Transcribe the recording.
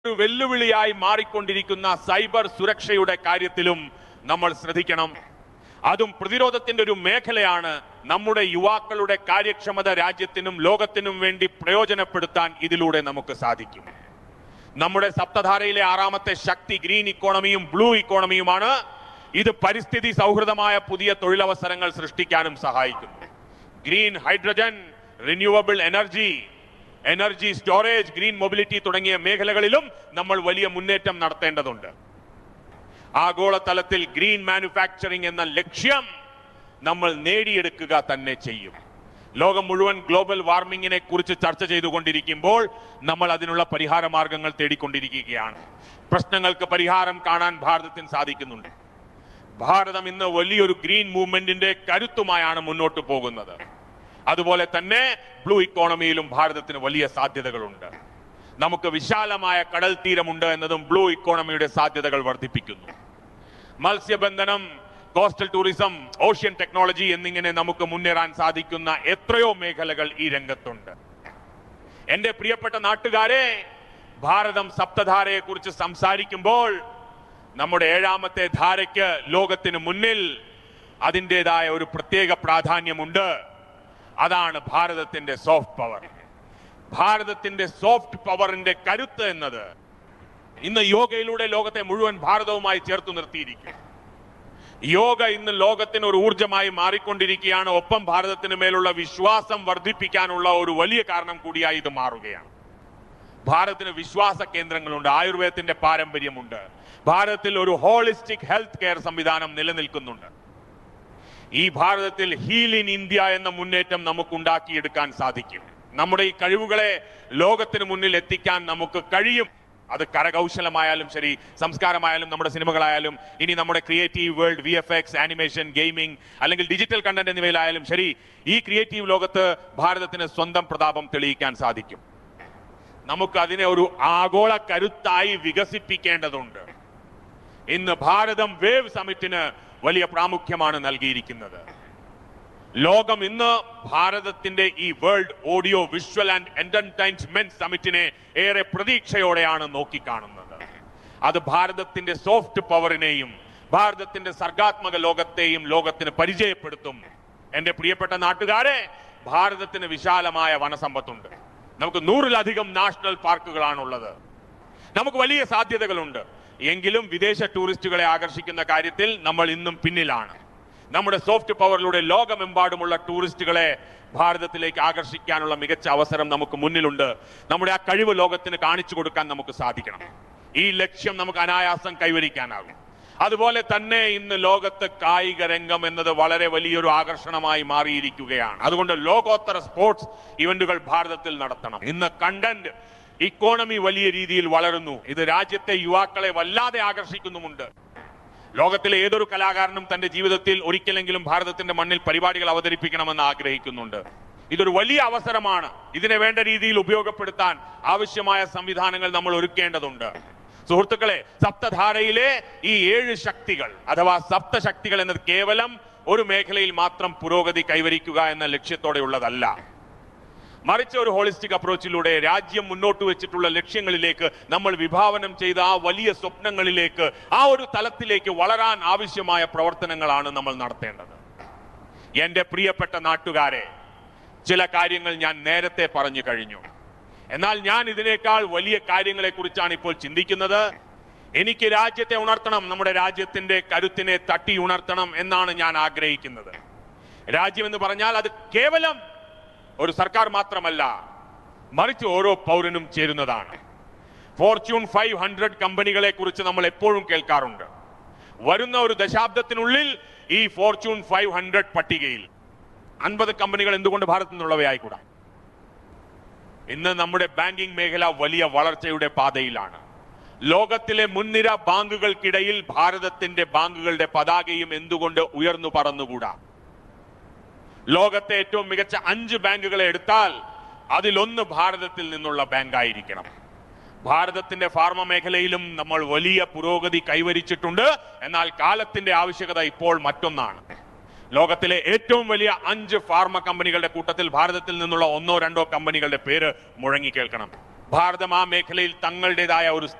ഒരു വെല്ലുവിളിയായി മാറിക്കൊണ്ടിരിക്കുന്ന സൈബർ സുരക്ഷയുടെ കാര്യത്തിലും നമ്മൾ ശ്രദ്ധിക്കണം അതും പ്രതിരോധത്തിന്റെ ഒരു മേഖലയാണ് നമ്മുടെ യുവാക്കളുടെ കാര്യക്ഷമത രാജ്യത്തിനും ലോകത്തിനും വേണ്ടി പ്രയോജനപ്പെടുത്താൻ ഇതിലൂടെ നമുക്ക് സാധിക്കും നമ്മുടെ സപ്തധാരയിലെ ആറാമത്തെ ശക്തി ഗ്രീൻ ഇക്കോണമിയും ബ്ലൂ ഇക്കോണമിയുമാണ് ഇത് പരിസ്ഥിതി സൗഹൃദമായ പുതിയ തൊഴിലവസരങ്ങൾ സൃഷ്ടിക്കാനും സഹായിക്കുന്നു green hydrogen renewable energy energy storage green mobility തുടങ്ങിയ മേഖലകളിലും നമ്മൾ വലിയ മുന്നേറ്റം നടത്തേണ്ടതുണ്ട് ആഗോളതലത്തിൽ ഗ്രീൻ മാനുഫാക്ചറിംഗ് എന്ന ലക്ഷ്യം നമ്മൾ നേടിയെടുക്കുക തന്നെ ചെയ്യും ലോകം മുഴുവൻ ഗ്ലോബൽ വാർമിങ്ങിനെ കുറിച്ച് ചർച്ച ചെയ്തുകൊണ്ടിരിക്കുമ്പോൾ നമ്മൾ അതിനുള്ള പരിഹാര മാർഗങ്ങൾ തേടിക്കൊണ്ടിരിക്കുകയാണ് പ്രശ്നങ്ങൾക്ക് പരിഹാരം കാണാൻ ഭാരതത്തിന് സാധിക്കുന്നുണ്ട് ഭാരതം ഇന്ന് വലിയൊരു ഗ്രീൻ മൂവ്മെന്റിന്റെ കരുത്തുമായാണ് മുന്നോട്ട് പോകുന്നത് അതുപോലെ തന്നെ ബ്ലൂ ഇക്കോണമിയിലും ഭാരതത്തിന് വലിയ സാധ്യതകളുണ്ട് നമുക്ക് വിശാലമായ കടൽ തീരമുണ്ട് എന്നതും ബ്ലൂ ഇക്കോണമിയുടെ സാധ്യതകൾ വർദ്ധിപ്പിക്കുന്നു മത്സ്യബന്ധനം കോസ്റ്റൽ ടൂറിസം ഓഷ്യൻ ടെക്നോളജി എന്നിങ്ങനെ നമുക്ക് മുന്നേറാൻ സാധിക്കുന്ന എത്രയോ മേഖലകൾ ഈ രംഗത്തുണ്ട് എന്റെ പ്രിയപ്പെട്ട നാട്ടുകാരെ ഭാരതം സപ്തധാരയെ കുറിച്ച് സംസാരിക്കുമ്പോൾ നമ്മുടെ ഏഴാമത്തെ ധാരയ്ക്ക് ലോകത്തിന് മുന്നിൽ അതിൻ്റെതായ ഒരു പ്രത്യേക പ്രാധാന്യമുണ്ട് അതാണ് ഭാരതത്തിന്റെ സോഫ്റ്റ് പവർ ഭാരതത്തിന്റെ സോഫ്റ്റ് പവറിന്റെ കരുത്ത് എന്നത് ഇന്ന് യോഗയിലൂടെ ലോകത്തെ മുഴുവൻ ഭാരതവുമായി ചേർത്ത് നിർത്തിയിരിക്കും യോഗ ഇന്ന് ലോകത്തിന് ഒരു ഊർജമായി മാറിക്കൊണ്ടിരിക്കുകയാണ് ഒപ്പം ഭാരതത്തിന് മേലുള്ള വിശ്വാസം വർദ്ധിപ്പിക്കാനുള്ള ഒരു വലിയ കാരണം കൂടിയായി ഇത് മാറുകയാണ് ഭാരതത്തിന് വിശ്വാസ കേന്ദ്രങ്ങളുണ്ട് ആയുർവേദത്തിന്റെ പാരമ്പര്യമുണ്ട് ഭാരതത്തിൽ ഒരു ഹോളിസ്റ്റിക് ഹെൽത്ത് കെയർ സംവിധാനം നിലനിൽക്കുന്നുണ്ട് ഈ ഭാരതത്തിൽ ഹീൽ ഇൻ ഇന്ത്യ എന്ന മുന്നേറ്റം നമുക്ക് ഉണ്ടാക്കിയെടുക്കാൻ സാധിക്കും നമ്മുടെ ഈ കഴിവുകളെ ലോകത്തിന് മുന്നിൽ എത്തിക്കാൻ നമുക്ക് കഴിയും അത് കരകൗശലമായാലും ശരി സംസ്കാരമായാലും നമ്മുടെ സിനിമകളായാലും ഇനി നമ്മുടെ creative world V F X animation gaming അല്ലെങ്കിൽ ഡിജിറ്റൽ കണ്ടന്റ് എന്നിവയിലായാലും ശരി ഈ ക്രിയേറ്റീവ് ലോകത്ത് ഭാരതത്തിന് സ്വന്തം പ്രതാപം തെളിയിക്കാൻ സാധിക്കും നമുക്ക് അതിനെ ഒരു ആഗോള കരുത്തായി വികസിപ്പിക്കേണ്ടതുണ്ട് ഇന്ന് ഭാരതം വേവ് സമിറ്റിന് വലിയ പ്രാമുഖ്യമാണ് നൽകിയിരിക്കുന്നത് ലോകം ഇന്ന് ഭാരതത്തിന്റെ ഈ world audio visual and entertainment സമിറ്റിനെ ഏറെ പ്രതീക്ഷയോടെയാണ് നോക്കിക്കാണുന്നത് അത് ഭാരതത്തിന്റെ സോഫ്റ്റ് പവറിനെയും ഭാരതത്തിന്റെ സർഗാത്മക ലോകത്തെയും ലോകത്തിന് പരിചയപ്പെടുത്തും എന്റെ പ്രിയപ്പെട്ട നാട്ടുകാരെ ഭാരതത്തിന് വിശാലമായ വനസമ്പത്തുണ്ട് നമുക്ക് നൂറിലധികം നാഷണൽ പാർക്കുകളാണുള്ളത് നമുക്ക് വലിയ സാധ്യതകളുണ്ട് എങ്കിലും വിദേശ ടൂറിസ്റ്റുകളെ ആകർഷിക്കുന്ന കാര്യത്തിൽ നമ്മൾ ഇന്നും പിന്നിലാണ് നമ്മുടെ സോഫ്റ്റ് പവറിലൂടെ ലോകമെമ്പാടുമുള്ള ടൂറിസ്റ്റുകളെ ഭാരതത്തിലേക്ക് ആകർഷിക്കാനുള്ള മികച്ച അവസരം നമുക്ക് മുന്നിലുണ്ട് നമ്മുടെ ആ കഴിവ് ലോകത്തിന് കാണിച്ചു കൊടുക്കാൻ നമുക്ക് സാധിക്കണം ഈ ലക്ഷ്യം നമുക്ക് അനായാസം കൈവരിക്കാനാകും അതുപോലെ തന്നെ ഇന്ന് ലോകത്ത് കായിക രംഗം എന്നത് വളരെ വലിയൊരു ആകർഷണമായി മാറിയിരിക്കുകയാണ് അതുകൊണ്ട് ലോകോത്തര സ്പോർട്സ് ഇവന്റുകൾ ഭാരതത്തിൽ നടത്തണം ഇന്ന് കണ്ടന്റ് ഇക്കോണമി വലിയ രീതിയിൽ വളരുന്നു ഇത് രാജ്യത്തെ യുവാക്കളെ വല്ലാതെ ആകർഷിക്കുന്നുമുണ്ട് ലോകത്തിലെ ഏതൊരു കലാകാരനും തന്റെ ജീവിതത്തിൽ ഒരിക്കലെങ്കിലും ഭാരതത്തിന്റെ മണ്ണിൽ പരിപാടികൾ അവതരിപ്പിക്കണമെന്ന് ആഗ്രഹിക്കുന്നുണ്ട് ഇതൊരു വലിയ അവസരമാണ് ഇതിനെ വേണ്ട രീതിയിൽ ഉപയോഗപ്പെടുത്താൻ ആവശ്യമായ സംവിധാനങ്ങൾ നമ്മൾ ഒരുക്കേണ്ടതുണ്ട് സുഹൃത്തുക്കളെ സപ്തധാരയിലെ ഈ ഏഴ് ശക്തികൾ അഥവാ സപ്തശക്തികൾ എന്നത് കേവലം ഒരു മേഖലയിൽ മാത്രം പുരോഗതി കൈവരിക്കുക എന്ന ലക്ഷ്യത്തോടെയുള്ളതല്ല മറിച്ച് ഒരു ഹോളിസ്റ്റിക് അപ്രോച്ചിലൂടെ രാജ്യം മുന്നോട്ട് വെച്ചിട്ടുള്ള ലക്ഷ്യങ്ങളിലേക്ക് നമ്മൾ വിഭാവനം ചെയ്ത ആ വലിയ സ്വപ്നങ്ങളിലേക്ക് ആ ഒരു തലത്തിലേക്ക് വളരാൻ ആവശ്യമായ പ്രവർത്തനങ്ങളാണ് നമ്മൾ നടത്തേണ്ടത് എന്റെ പ്രിയപ്പെട്ട നാട്ടുകാരെ ചില കാര്യങ്ങൾ ഞാൻ നേരത്തെ പറഞ്ഞു കഴിഞ്ഞു എന്നാൽ ഞാൻ ഇതിനേക്കാൾ വലിയ കാര്യങ്ങളെ കുറിച്ചാണ് ഇപ്പോൾ ചിന്തിക്കുന്നത് എനിക്ക് രാജ്യത്തെ ഉണർത്തണം നമ്മുടെ രാജ്യത്തിന്റെ കരുത്തിനെ തട്ടി ഉണർത്തണം എന്നാണ് ഞാൻ ആഗ്രഹിക്കുന്നത് രാജ്യം എന്ന് പറഞ്ഞാൽ അത് കേവലം ഒരു സർക്കാർ മാത്രമല്ല മറിച്ച് ഓരോ പൗരനും ചേരുന്നതാണ് ഫോർച്യൂൺ ഫൈവ് ഹൺഡ്രഡ് കമ്പനികളെ കുറിച്ച് നമ്മൾ എപ്പോഴും കേൾക്കാറുണ്ട് വരുന്ന ഒരു ദശാബ്ദത്തിനുള്ളിൽ ഈ ഫോർച്യൂൺ ഫൈവ് ഹൺഡ്രഡ് പട്ടികയിൽ അൻപത് കമ്പനികൾ എന്തുകൊണ്ട് ഭാരതത്തിൽ നിന്നുള്ളവയായിക്കൂടാ ഇന്ന് നമ്മുടെ ബാങ്കിംഗ് മേഖല വലിയ വളർച്ചയുടെ പാതയിലാണ് ലോകത്തിലെ മുൻനിര ബാങ്കുകൾക്കിടയിൽ ഭാരതത്തിന്റെ ബാങ്കുകളുടെ പതാകയും എന്തുകൊണ്ട് ഉയർന്നു പറന്നുകൂടാ ലോകത്തെ ഏറ്റവും മികച്ച അഞ്ച് ബാങ്കുകളെ എടുത്താൽ അതിലൊന്ന് ഭാരതത്തിൽ നിന്നുള്ള ബാങ്കായിരിക്കണം ഭാരതത്തിന്റെ ഫാർമ മേഖലയിലും നമ്മൾ വലിയ പുരോഗതി കൈവരിച്ചിട്ടുണ്ട് എന്നാൽ കാലത്തിന്റെ ആവശ്യകത ഇപ്പോൾ മറ്റൊന്നാണ് ലോകത്തിലെ ഏറ്റവും വലിയ അഞ്ച് ഫാർമ കമ്പനികളുടെ കൂട്ടത്തിൽ ഭാരതത്തിൽ നിന്നുള്ള ഒന്നോ രണ്ടോ കമ്പനികളുടെ പേര് മുഴങ്ങി കേൾക്കണം ഭാരതം ആ മേഖലയിൽ തങ്ങളുടേതായ ഒരു